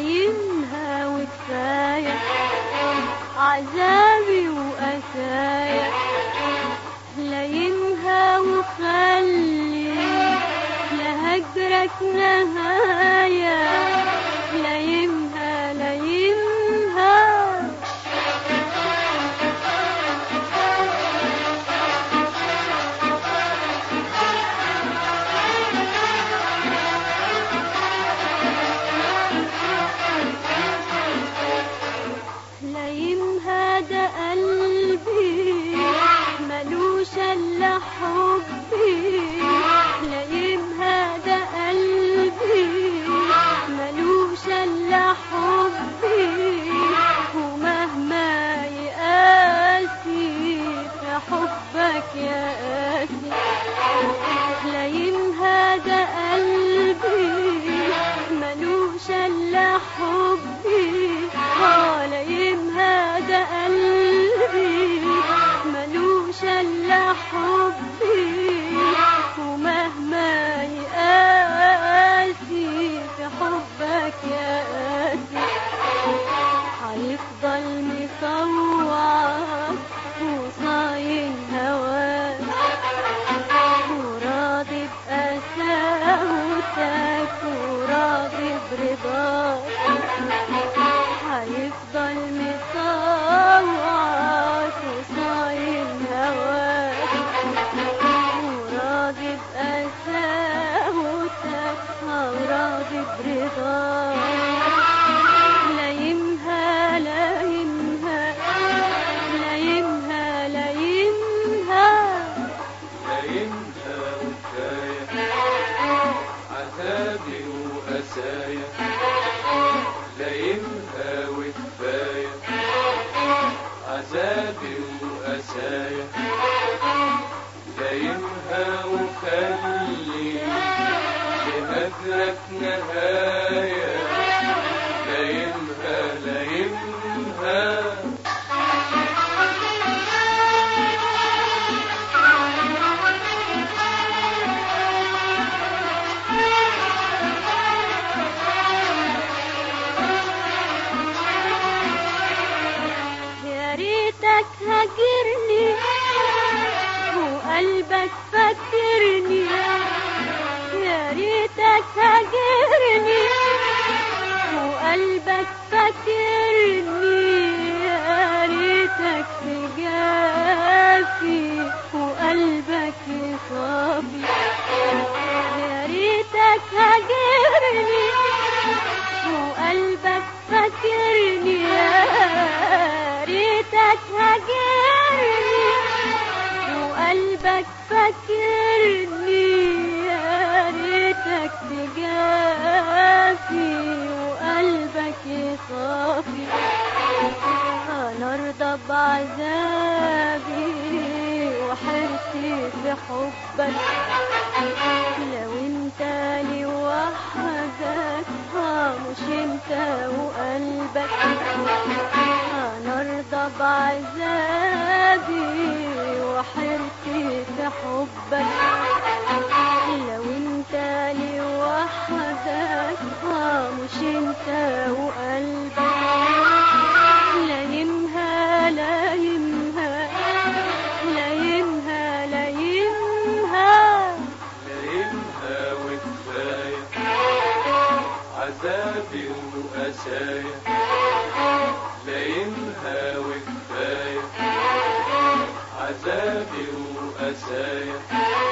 لينها وكفاية عذابي وأسايا لينها وخلي لهجرك نهاية لينها لينها لينها ده قلبي ملوش الا حبي لينها ده قلبي ملوش الا حبي ومهما يقاسي في حبك يا قاسي لينها ده قلبي ملوش الا حبي اه لينها ده قلبي ملوش الا حبي ومهما يقاسي في حبك يا قاسي هيفضل مصوعك وصاين هواك وراضي بقساوتك وراضي برضاك هيفضل مصوعك وصاين هواك وراضي بقساوتك وراضي برضاك لايمها لايمها لايمها لايمها لايمها وكفاية عذابي وأسايا لايمها وكفاية عذابي وأسايا لايمها وخلي لهجرك نهاية لايمها لايمها يا ريتك هاجرني وقلبك فكرني يا ريتك هاجرني وقلبك فكرني يا ريتك تجافي وقلبك صافي يا ريتك هاجرني وقلبك فاكرني يا ريتك هاجرني وقلبك فاكرني يا ريتك تجافي وقلبك صافي انا ارضى بعذابي وحرصي في حبك لو انت لوحدك اه مش انت وقلبك انا ارضى بعذابي وحرصي في حبك لو انت لوحدك اه مش انت وقلبك لايمها لايمها لايمها لايمها لايمها وكفاية عذابي وأسايا لايمها وكفاية عذابي وأسايا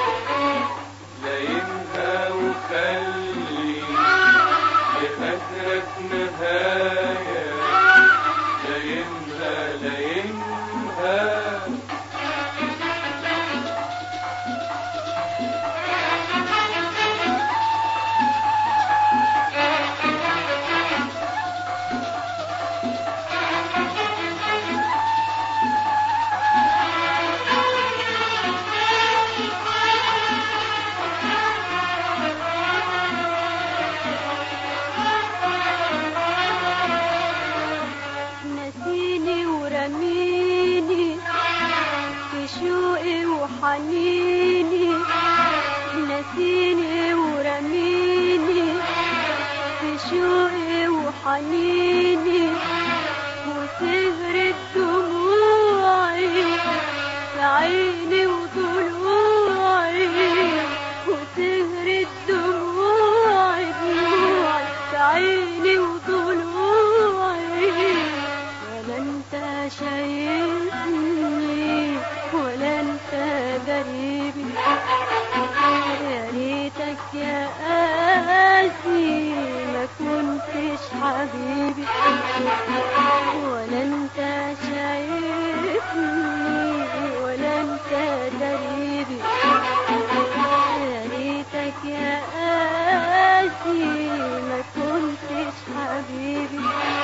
لايمها وخلي لهجرك نهاية لايمها لايمها يا حنيني وسهرت دموعي في عيني وضلوعي وسهرت دموعي دموعي في عيني وضلوعي ولا انت شايفني ولا انت قريبي يا ريتك يا قاسي ما كنتش حبيبي ولا انت شايفني ولا انت دريبي يا ريتك يا قاسي ما كنتش حبيبي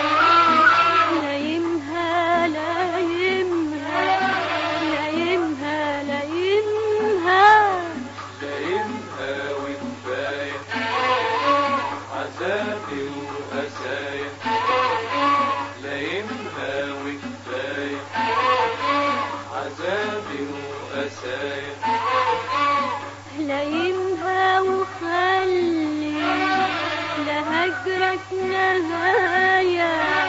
لايمها لايمها لايمها لايمها دايمها وكفاية عذابي وقسايا لايمها وكفاية عذابي وقسايا لايمها وخلي لهجرك نهاية